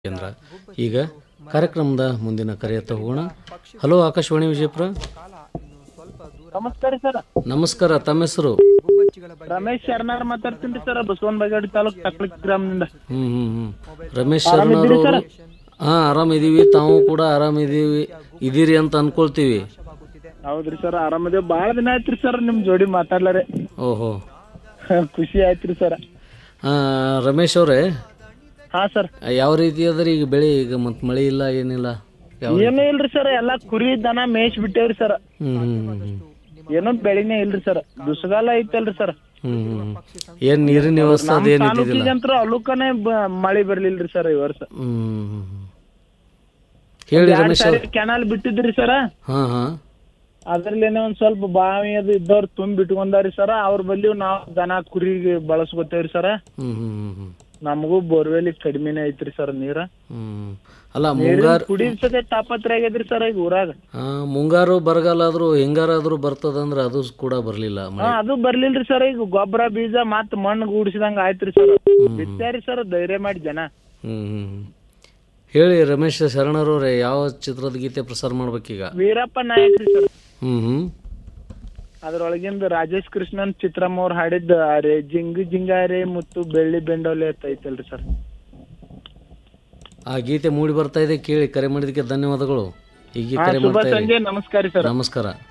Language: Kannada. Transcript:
ಕೇಂದ್ರ ಈಗ ಕಾರ್ಯಕ್ರಮದ ಮುಂದಿನ ಕರೆಯತ್ತ ಹೋಗೋಣ ಹಲೋ ಆಕಾಶವಾಣಿ ವಿಜಯಪುರ ನಮಸ್ಕಾರ ಸರ್ ನಮಸ್ಕಾರ ತಮ್ಮ ಹೆಸರು ರಮೇಶ್ ಶರಣಾರ್ ಮಾತಾಡ್ತೀನಿ ಸರ್ ಬಸವನ ಬಾಗೇವಾಡಿ ತಾಲೂಕ್ ತಕ್ಲಿಕ್ ಗ್ರಾಮದಿಂದ ಹ್ಮ್ ಹ್ಮ್ ಹ್ಮ್ ರಮೇಶ್ ಶರಣರು ಹಾ ಆರಾಮಿದೀವಿ ತಾವು ಕೂಡ ಆರಾಮಿದೀವಿ ಇದೀರಿ ಅಂತ ಅನ್ಕೊಳ್ತೀವಿ ಹೌದ್ರಿ ಸರ್ ಆರಾಮದೇವ್ ಬಾಳ ದಿನ ಆಯ್ತ್ರಿ ಸರ್ ನಿಮ್ ಜೋಡಿ ಮಾತಾಡ್ಲಾರೆ ಓಹೋ ಖುಷಿ ಆಯ್ತ್ರಿ ಸರ್ ಆ, ರಮೇಶ್ ಅವರೇ ಹಾ ಸರ್ ಯಾವ ರೀತಿ ಅದರಿ ಈಗ ಬೆಳೆ ಈಗ ಮತ್ ಮಳೆ ಇಲ್ಲ ಏನಿಲ್ಲ ಯಾವ ಏನೂ ಇಲ್ರಿ ಸರ್ ಎಲ್ಲಾ ಕುರಿ ದನ ಮೇಯ್ಸ್ ಬಿಟ್ಟೇವ್ರಿ ಸರ್ ಹ್ಮ್ ಹ್ಮ್ ಹ್ಮ್ ಹ್ಮ್ ಏನೋ ಬೆಳಿನೇ ಇಲ್ರಿ ಸರ್ ದುಸ್ಗಾಲ ಐತಲ್ರಿ ಸರ್ ಹ್ಮ್ ಹ್ಮ್ ಏನ್ ನೀರಿನ ವ್ಯವಸ್ಥೆ ಅದೇನ್ ಇದ್ದಿದ್ದಿಲ್ಲ ತಾಲೂಕಿಗಂತ್ರ ಅಲುಕನೆ ಬ- ಮಳಿ ಬರ್ಲಿಲ್ರಿ ಸರ್ ಈ ವರ್ಷ ಹ್ಮ್ ಹ್ಮ್ ಹ್ಮ್. ಹೇಳಿ ರಮೇಶ್ ಅವ್ರ ಕೆನಾಲ್ ಬಿಟ್ಟಿದ್ರಿ ಸರ್ ಹಾ ಹಾ ಅದ್ರಲ್ಲೇನೆ ಒಂದ್ ಸ್ವಲ್ಪ ಬಾವಿ ಅದು ಇದ್ದವ್ರು ತುಂಬಿ ಬಿಟ್ಕೊಂಡಾರಿ ಸರ್ ಅವ್ರ ಬಲ್ಲಿ ನಾವು ದನ ಕುರಿಗೆ ಬಳಸ್ಕೊತೇವ್ರಿ ಸರ್ ಹ್ಮ್ ಹ್ಮ್ ಹ್ಮ್ ಹ್ಮ್ ನಮಗೂ ಬೋರ್ವೆಲ್ ಕಡಿಮೆನೆ ಐತ್ರಿ ಸರ್ ನೀರ ಹ್ಮ್ ಅಲ್ಲ ಮುಂಗಾರು ಕುಡಿದ ಸತೆ ತಾಪತ್ರ ಆಗೈತ್ರಿ ಸರ್ ಈಗ ಊರಾಗ ಆ, ಮುಂಗಾರು ಬರಗಾಲ ಆದ್ರೂ ಹೆಂಗಾರಾದ್ರೂ ಬರ್ತದಂದ್ರ ಅದು ಕೂಡ ಬರ್ಲಿಲ್ಲ ಹಾ ಮಳೆ ಅದು ಬರ್ಲಿಲ್ರಿ ಸರ್ ಈಗ ಗೊಬ್ಬರ ಬೀಜ ಮತ್ತ್ ಮಣ್ಣು ಗೂಡಿಸಿದಂಗ ಆಯ್ತ್ರಿ ಸರ್ ಬಿತ್ತಾರಿ ಸರ್ ಧೈರ್ಯ ಮಾಡಿ ಜನ ಹ್ಮ್ ಹ್ಮ್ ಹ್ಮ್. ಹೇಳಿ ರಮೇಶ್ ಶರಣರವ್ರೆ ಯಾವ ಚಿತ್ರದ ಗೀತೆ ಪ್ರಸಾರ ಮಾಡ್ಬೇಕೀಗ ವೀರಪ್ಪ ನಾಯಕ್ ರೀ ಸರ್ ಹ್ಮ್ ಹ್ಮ್ ಅದ್ರೊಳಗಿಂದ ರಾಜೇಶ್ ಕೃಷ್ಣನ್ ಚಿತ್ರಮ್ಮ ಅವ್ರು ಹಾಡಿದ್ದ ಅರೆ ಜಿಂಗ್ ಜಿಂಗಾರೆ ಮತ್ತು ಬೆಳ್ಳಿ ಬೆಂಡೋಲೆ ಅಂತ ಐತಲ್ರಿ ಸರ್ ಆ ಗೀತೆ ಮೂಡಿ ಬರ್ತಾ ಇದೆ ಕೇಳಿ ಕರೆ ಮಾಡಿದಕ್ಕೆ ಧನ್ಯವಾದಗಳು ಹೀಗೆ ಹಾ ಕರೆ ಶುಭ ಮಾಡ್ತಾ ಇರಿ ಸಂಜೆ ನಮಸ್ಕಾರ ಸರ್ ನಮಸ್ಕಾರ